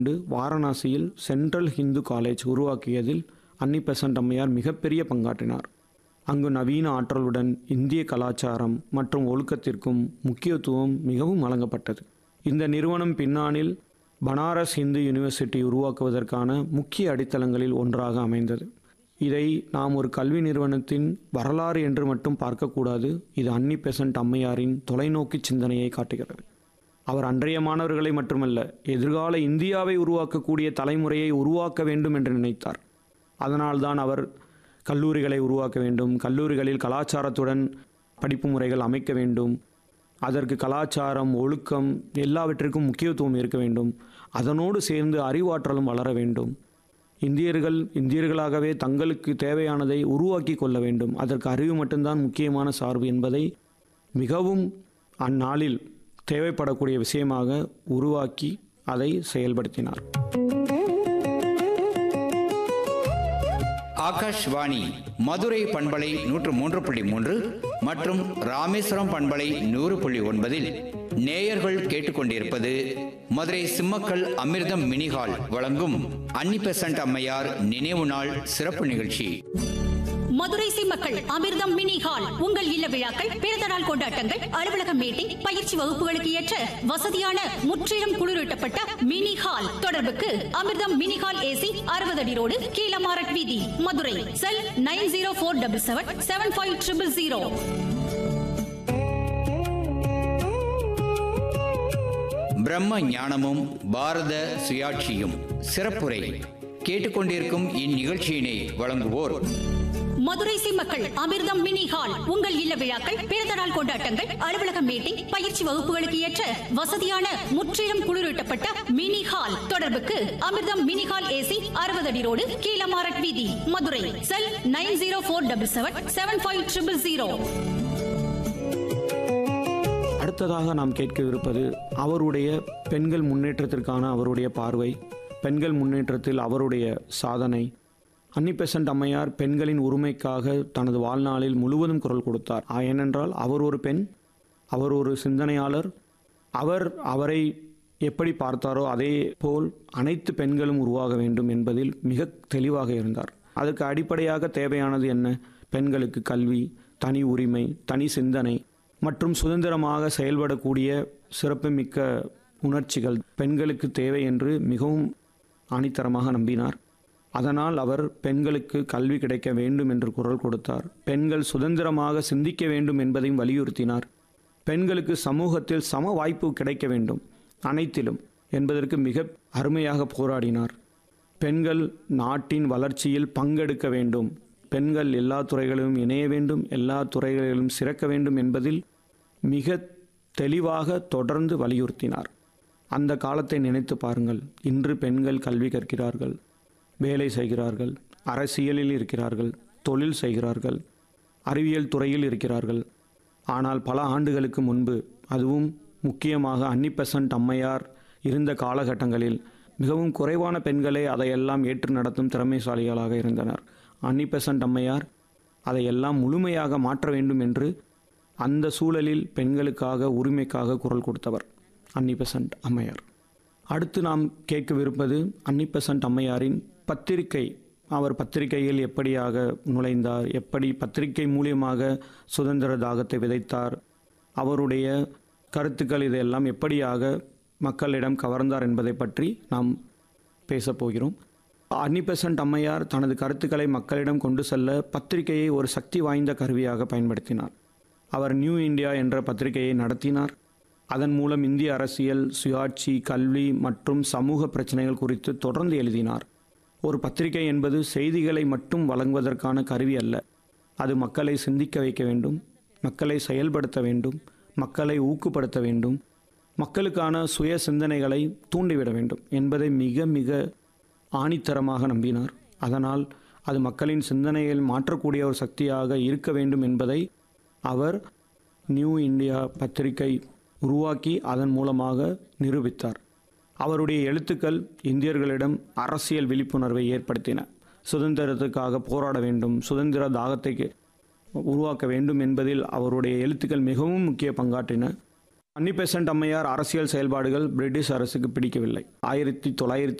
ஆண்டு வாரணாசியில் central Hindu college உருவாக்கியதில் அன்னி பெசன்ட் அம்மையார் மிகப்பெரிய பங்காற்றினார் அங்கு நவீன ஆற்றலுடன் இந்திய கலாச்சாரம் மற்றும் ஒழுக்கத்திற்கும் முக்கியத்துவம் மிகவும் வழங்கப்பட்டது இந்த நிறுவனம் பின்னாளில் பனாரஸ் இந்து யூனிவர்சிட்டி உருவாக்குவதற்கான முக்கிய அடித்தளங்களில் ஒன்றாக அமைந்தது இதை நாம் ஒரு கல்வி நிறுவனத்தின் வரலாறு என்று மட்டும் பார்க்கக்கூடாது இது அன்னி பெசன்ட் அம்மையாரின் தொலைநோக்கு சிந்தனையை காட்டுகிறது அவர் அன்றைய மாணவர்களை மட்டுமல்ல எதிர்கால இந்தியாவை உருவாக்கக்கூடிய தலைமுறையை உருவாக்க வேண்டும் என்று நினைத்தார் அதனால்தான் அவர் கல்லூரிகளை உருவாக்க வேண்டும் கல்லூரிகளில் கலாச்சாரத்துடன் படிப்பு முறைகள் அமைக்க வேண்டும் அதற்கு கலாச்சாரம் ஒழுக்கம் எல்லாவற்றிற்கும் முக்கியத்துவம் இருக்க வேண்டும் அதனோடு சேர்ந்து அறிவாற்றலும் வளர வேண்டும் இந்தியர்கள் இந்தியர்களாகவே தங்களுக்கு தேவையானதை உருவாக்கி கொள்ள வேண்டும் அதற்கு அறிவு மட்டும்தான் முக்கியமான சார்பு என்பதை மிகவும் அந்நாளில் தேவைப்படக்கூடிய விஷயமாக உருவாக்கி அதை செயல்படுத்தினார் ஆகாஷ்வாணி மதுரை பண்பலை நூற்று மூன்று புள்ளி மூன்று மற்றும் ராமேஸ்வரம் பண்பலை நூறு புள்ளி ஒன்பதில் நேயர்கள் கேட்டுக்கொண்டிருப்பது மதுரை சிம்மக்கல் அமிர்தம் மினிஹால் வழங்கும் அன்னி பெசன்ட் அம்மையார் நினைவு நாள் சிறப்பு நிகழ்ச்சி மதுரை சிம்மக்கள் அமிர்தம் மினி ஹால் உங்கள் இல்ல விழாக்கள் பிறந்த நாள் கொண்டாட்டங்கள் அலுவலக மீட்டிங் பயிற்சி வகுப்புகளுக்கு ஏற்ற வசதியான முற்றிலும் குளிரூட்டப்பட்ட மினி ஹால் தொடர்புக்கு அமிர்தம் மினி ஹால் ஏசி அறுபது அடி ரோடு கீழமாரட் வீதி Madurai cell nine zero four double seven seven five triple zero பிரம்ம ஞானமும் பாரத சுயாட்சியும் சிறப்புரை கேட்டுக்கொண்டிருக்கும் இந்நிகழ்ச்சியினை வழங்குவோர் மதுரை சிம்மக்கள் அமிர்தம் மினி ஹால் உங்கள் இல்ல விழாக்கள் பிறந்த நாள் கொண்டாட்டங்கள் அலுவலக மீட்டிங் பயிற்சி வகுப்புகளுக்கு ஏற்ற வசதியான முற்றிலும் குளிரூட்டப்பட்ட மினி ஹால் தொடர்புக்கு அமிர்தம் மினி ஹால் ஏசி அறுபது அடி ரோடு கீழமாரட் வீதி Madurai cell nine zero four double seven seven five triple zero அடுத்ததாக நாம் கேட்கவிருப்பது அவருடைய பெண்கள் முன்னேற்றத்திற்கான அவருடைய பார்வை பெண்கள் முன்னேற்றத்தில் அவருடைய சாதனை அன்னி பெசன்ட் அம்மையார் பெண்களின் உரிமைக்காக தனது வாழ்நாளில் முழுவதும் குரல் கொடுத்தார் ஆ, ஏனென்றால் அவர் ஒரு பெண் அவர் ஒரு சிந்தனையாளர் அவர் அவரை எப்படி பார்த்தாரோ அதே போல் அனைத்து பெண்களும் உருவாக வேண்டும் என்பதில் மிக தெளிவாக இருந்தார் அதற்கு அடிப்படையாக தேவையானது என்ன பெண்களுக்கு கல்வி தனி உரிமை தனி சிந்தனை மற்றும் சுதந்திரமாக செயல்படக்கூடிய சிறப்புமிக்க உணர்ச்சிகள் பெண்களுக்கு தேவை என்று மிகவும் ஆணித்தரமாக நம்பினார் அதனால் அவர் பெண்களுக்கு கல்வி கிடைக்க வேண்டும் என்று குரல் கொடுத்தார் பெண்கள் சுதந்திரமாக சிந்திக்க வேண்டும் என்பதையும் வலியுறுத்தினார் பெண்களுக்கு சமூகத்தில் சம வாய்ப்பு கிடைக்க வேண்டும் அனைத்திலும் என்பதற்கு மிக அருமையாக போராடினார் பெண்கள் நாட்டின் வளர்ச்சியில் பங்கெடுக்க வேண்டும் பெண்கள் எல்லா துறைகளிலும் இணைய வேண்டும் எல்லா துறைகளிலும் சிறக்க வேண்டும் என்பதில் மிக தெளிவாக தொடர்ந்து வலியுறுத்தினார் அந்த காலத்தை நினைத்து பாருங்கள் இன்று பெண்கள் கல்வி கற்கிறார்கள் வேலை செய்கிறார்கள் அரசியலில் இருக்கிறார்கள் தொழில் செய்கிறார்கள் அறிவியல் துறையில் இருக்கிறார்கள் ஆனால் பல ஆண்டுகளுக்கு முன்பு அதுவும் முக்கியமாக அன்னி பெசன்ட் அம்மையார் இருந்த காலகட்டங்களில் மிகவும் குறைவான பெண்களே அதையெல்லாம் ஏற்று நடத்தும் திறமைசாலிகளாக இருந்தனர் அன்னி பெசன்ட் அம்மையார் அதையெல்லாம் முழுமையாக மாற்ற வேண்டும் என்று அந்த சூழலில் பெண்களுக்காக உரிமைக்காக குரல் கொடுத்தவர் அன்னி பெசன்ட் அம்மையார் அடுத்து நாம் கேட்கவிருப்பது அன்னி பெசன்ட் அம்மையாரின் பத்திரிகை அவர் பத்திரிகையில் எப்படியாக நுழைந்தார் எப்படி பத்திரிகை மூலியமாக சுதந்திர தாகத்தை விதைத்தார் அவருடைய கருத்துக்கள் இதையெல்லாம் எப்படியாக மக்களிடம் கவர்ந்தார் என்பதை பற்றி நாம் பேசப் போகிறோம் அன்னி பெசன்ட் அம்மையார் தனது கருத்துக்களை மக்களிடம் கொண்டு செல்ல பத்திரிகையை ஒரு சக்தி வாய்ந்த கருவியாக பயன்படுத்தினார் அவர் நியூ இந்தியா என்ற பத்திரிகையை நடத்தினார் அதன் மூலம் இந்திய அரசியல் சுயாட்சி கல்வி மற்றும் சமூக பிரச்சனைகள் குறித்து தொடர்ந்து எழுதினார் ஒரு பத்திரிகை என்பது செய்திகளை மட்டும் வழங்குவதற்கான கருவி அல்ல அது மக்களை சிந்திக்க வைக்க வேண்டும் மக்களை செயல்படுத்த வேண்டும் மக்களை ஊக்குப்படுத்த வேண்டும் மக்களுக்கான சுய சிந்தனைகளை தூண்டிவிட வேண்டும் என்பதை மிக மிக ஆணித்தரமாக நம்பினார் அதனால் அது மக்களின் சிந்தனையில் மாற்றக்கூடிய ஒரு சக்தியாக இருக்க வேண்டும் என்பதை அவர் நியூ இந்தியா பத்திரிகை உருவாக்கி அதன் மூலமாக நிரூபித்தார் அவருடைய எழுத்துக்கள் இந்தியர்களிடம் அரசியல் விழிப்புணர்வை ஏற்படுத்தின சுதந்திரத்துக்காக போராட வேண்டும் சுதந்திர தாகத்தை உருவாக்க வேண்டும் என்பதில் அவருடைய எழுத்துக்கள் மிகவும் முக்கிய பங்காற்றின அன்னி பெசன்ட் அம்மையார் அரசியல் செயல்பாடுகள் பிரிட்டிஷ் அரசுக்கு பிடிக்கவில்லை ஆயிரத்தி தொள்ளாயிரத்தி